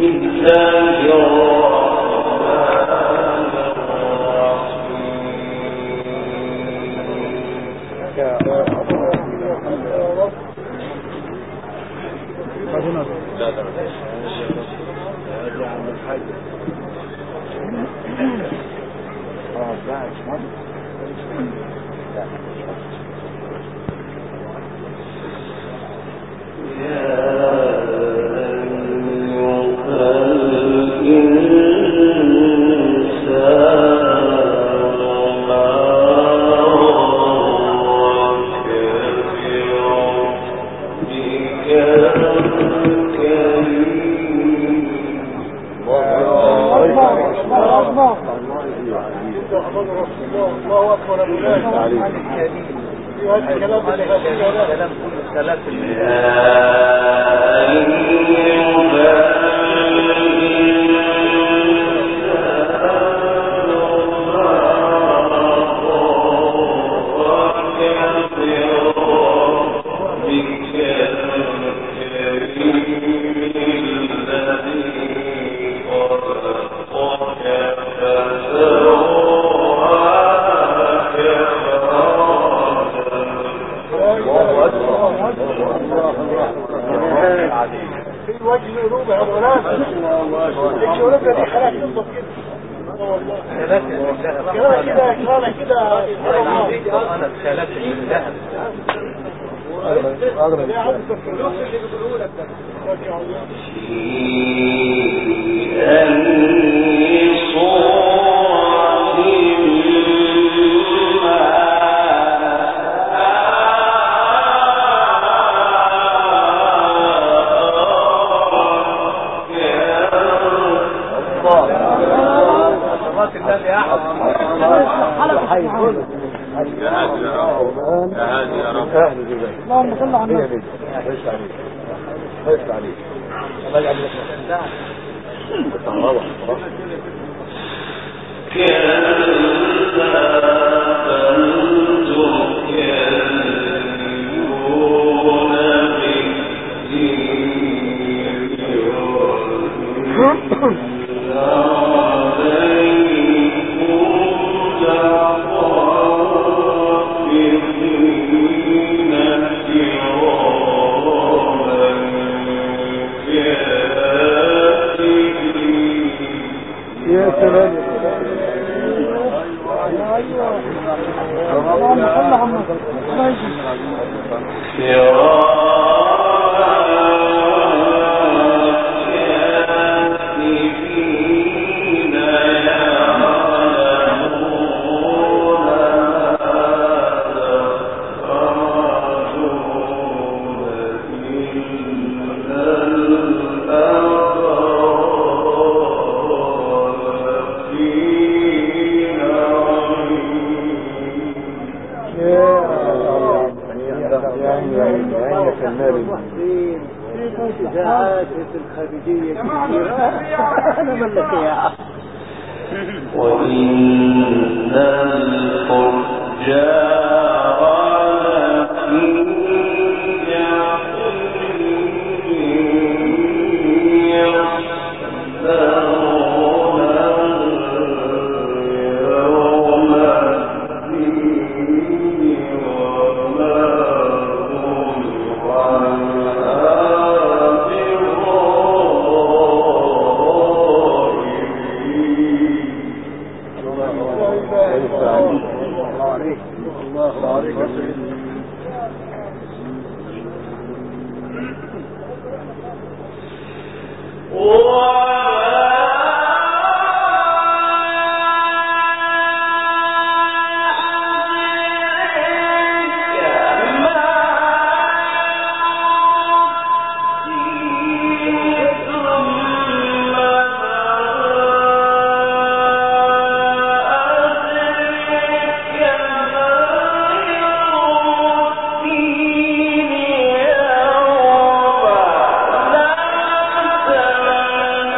لا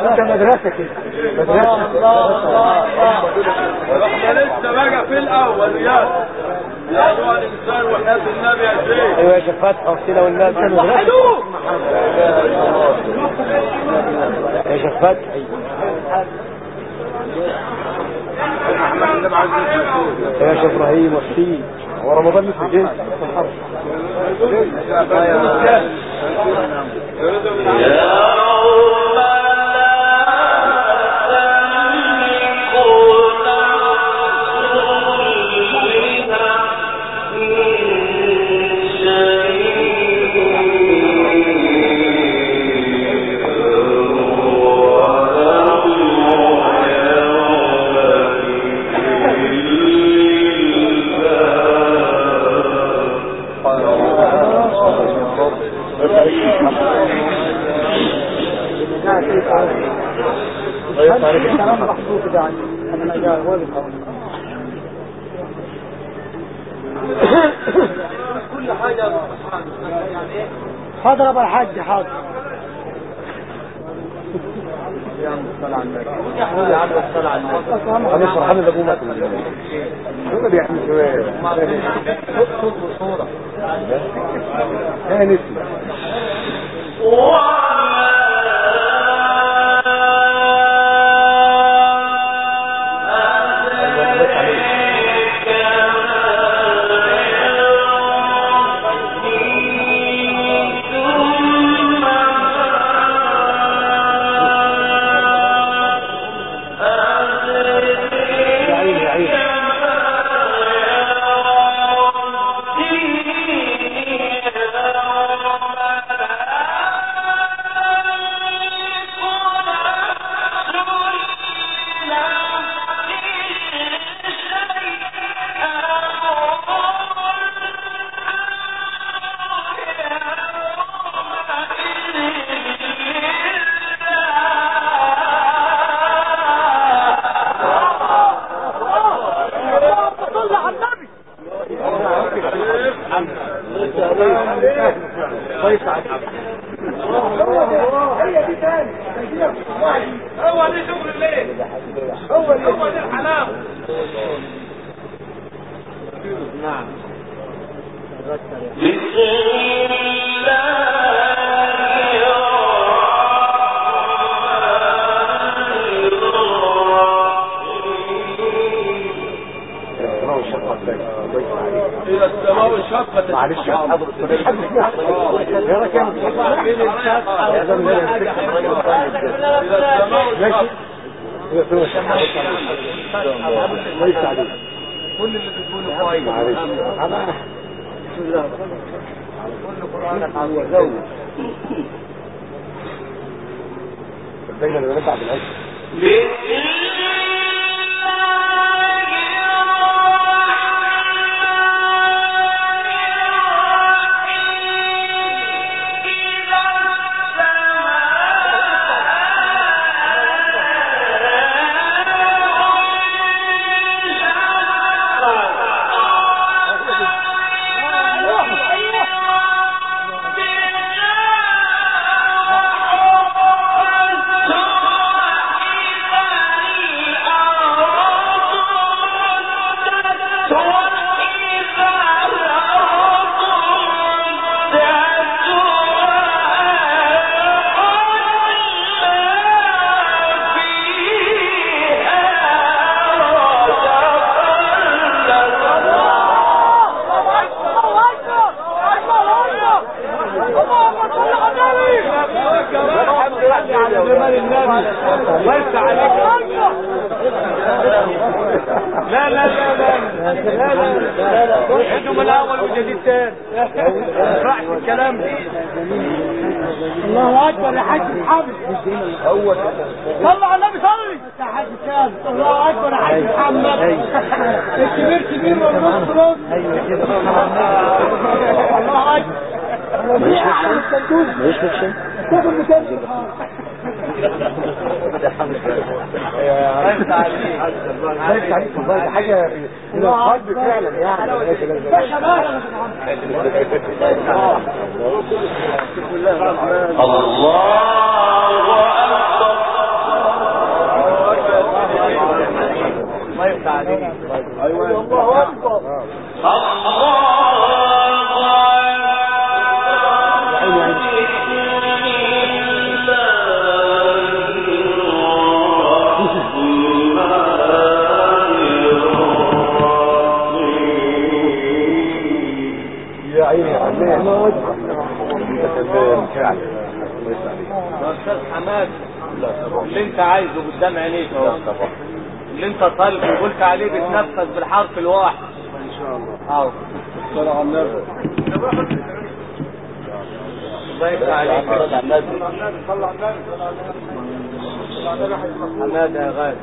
انت مدرسة كده مدرسة احنا لسه بقى في الاول يا يا ايها الانسان وحياة النبي يا شيخ ايوه يا شيخ فتحي وكده والناس وحدوه يا شيخ فتحي يا شيخ ابراهيم وحسين هو رمضان لسه جاي كلام محطوط كده عندي انا جاي واقف كل حاجة حاضر ابو الحاج حاضر انا فرحان ان ابوه مات شو بيعمل شويه كان اسمه يا عيني يا عيني كويس عليك هو دي شغل الليل هو دي هو دي الحلاوة السماء والشرق كويس عليك إلى السماء والشقة معلش مفيش حد فيها يا راجل يا زلمه إلى السماء ماشي يا سلام كويس عليك كل اللي بتقوله كويس معلش دايما انا بنفع بالعيش بس عليك لا لا لا لا لا لا لا عيدوا من الاول وجديد تاني ما ينفعش الكلام ده الله اكبر يا حاج محمد هو صلى على النبي صلي يا حاج كامل الله اكبر يا حاج محمد الكبير كبير والنص نص ايوه كده الله اكبر ربيع على الصندوق مش شيء تاخد مسجل عرفت عليك عرفت عليك والله ده حاجه من القلب فعلا يعني باشا باشا الله أكبر حماد اللي انت عايزه قدام عينيك اللي انت طالبه وقلت عليه بتنفذ بالحرف الواحد ان شاء الله اهو صلى على النبي الله يفتح عليك صلى على النبي حماد يا غالي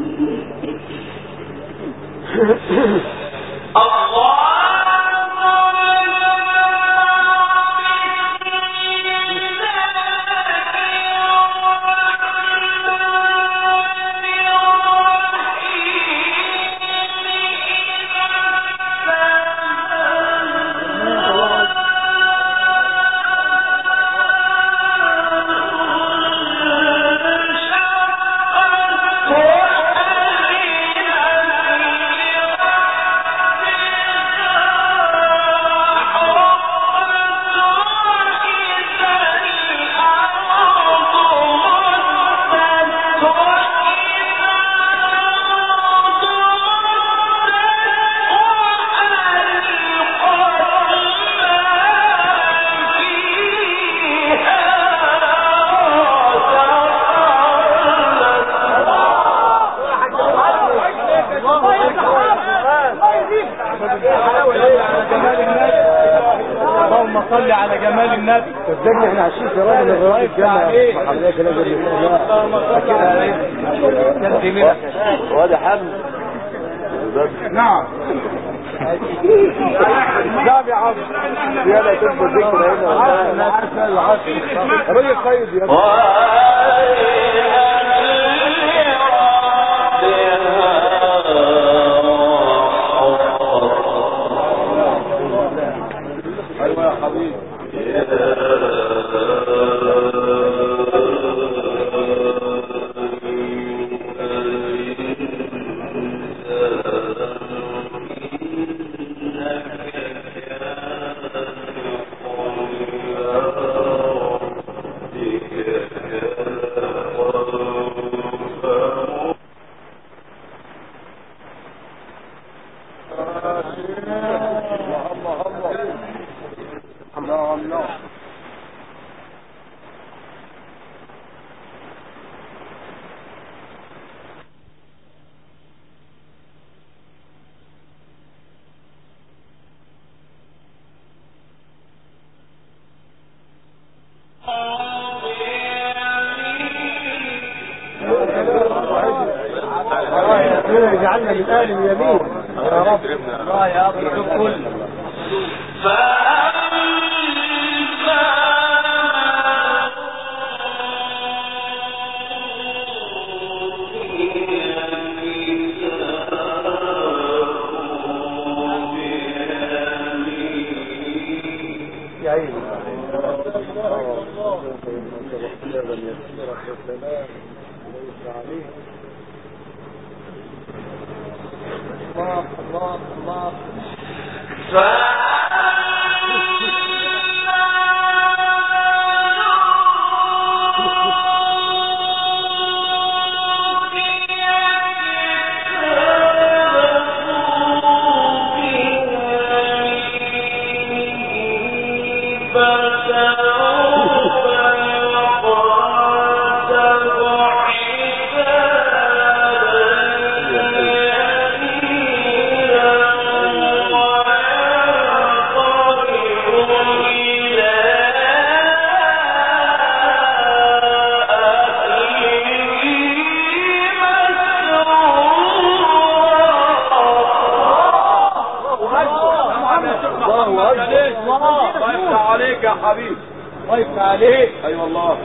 اللهم صل على جمال النبي صدقني احنا عايشين في راجل من غير الجنة ما حضرتك لا اللهم صل على كنت منك وادي حمد نعم نعم يا عم يلا تبقى ذكر هنا راجل طيب يا ابني ايوه يا حبيبي الله الله ربنا يجعلنا من اهل اليمين يا رب الله يا ابو الكل يا عيني الله الله الله الله اكبر الله يفتح عليك يا حبيبي الله يفتح عليك اي والله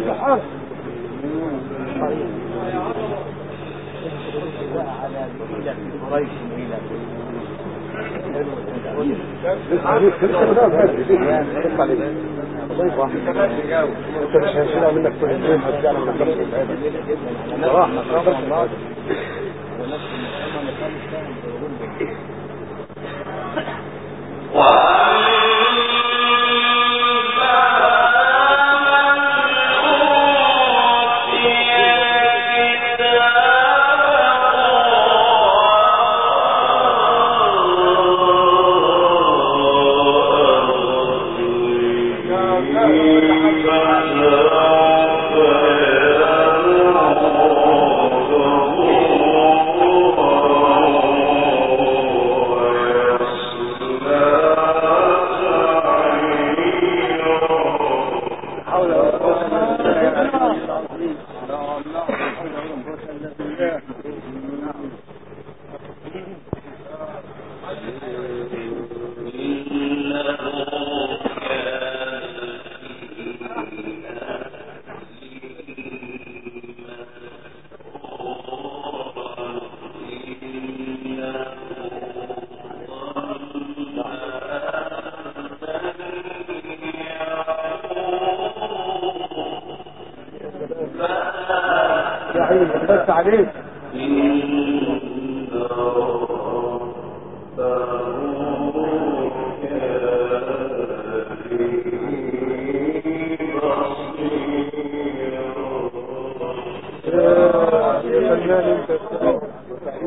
انت مش هنشيلها منك كل اليوم هتجعلها من نفسك صراحة Thank you. يا عيني بس عليك يا فنان انت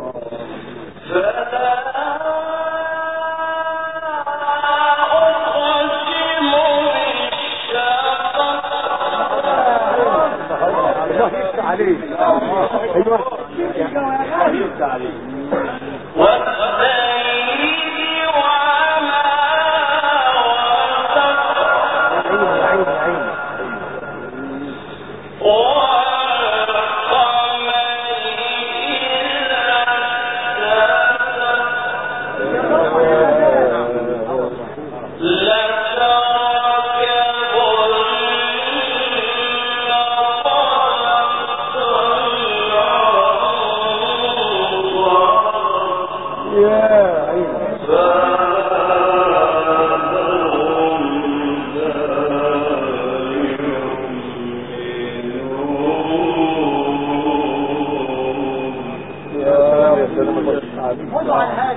الله يفتح عليك ايوه يفتح عليك عيني عيني عيني يا عيني يا سلام يا سلام الله يفتح عليك خذوا على الهادي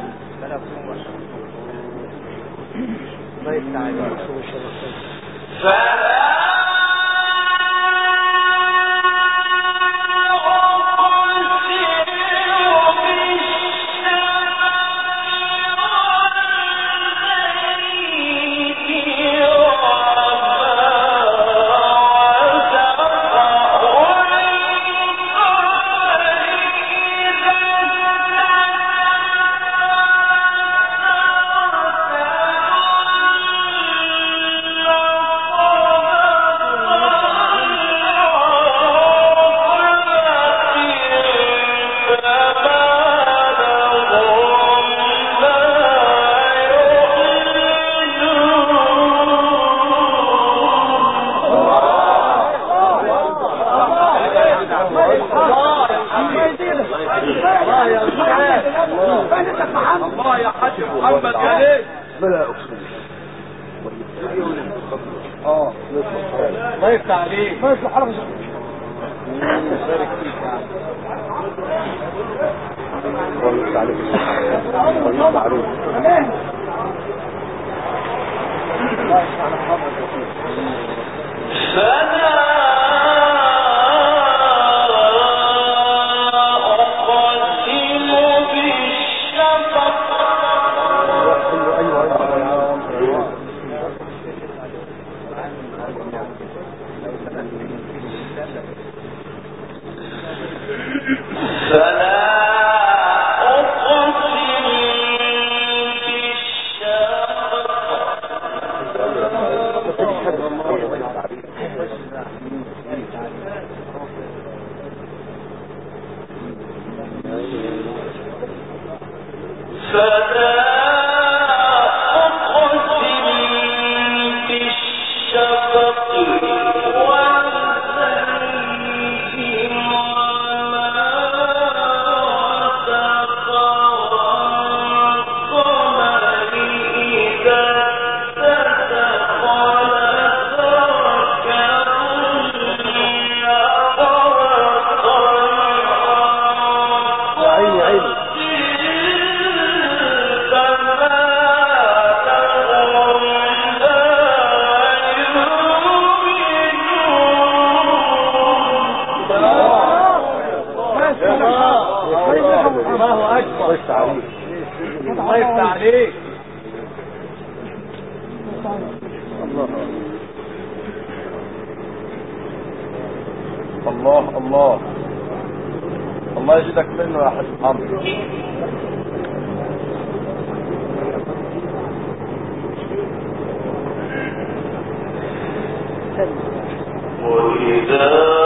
الله يفتح عليك الله يا حاج محمد يا ليه بلا اقسم اه الله يفتح عليك ما يصلح حرف بارك فيك يا عم الله يفتح عليك الله يفتح عليك الله يفتح على حضرتك يا سيدي. ايوه ايوه ايوه ايوه يا عيني عيني الله اكبر الله يفتح عليك الله يفتح عليك الله الله الله يجدك منه يا حاج محمد وإذا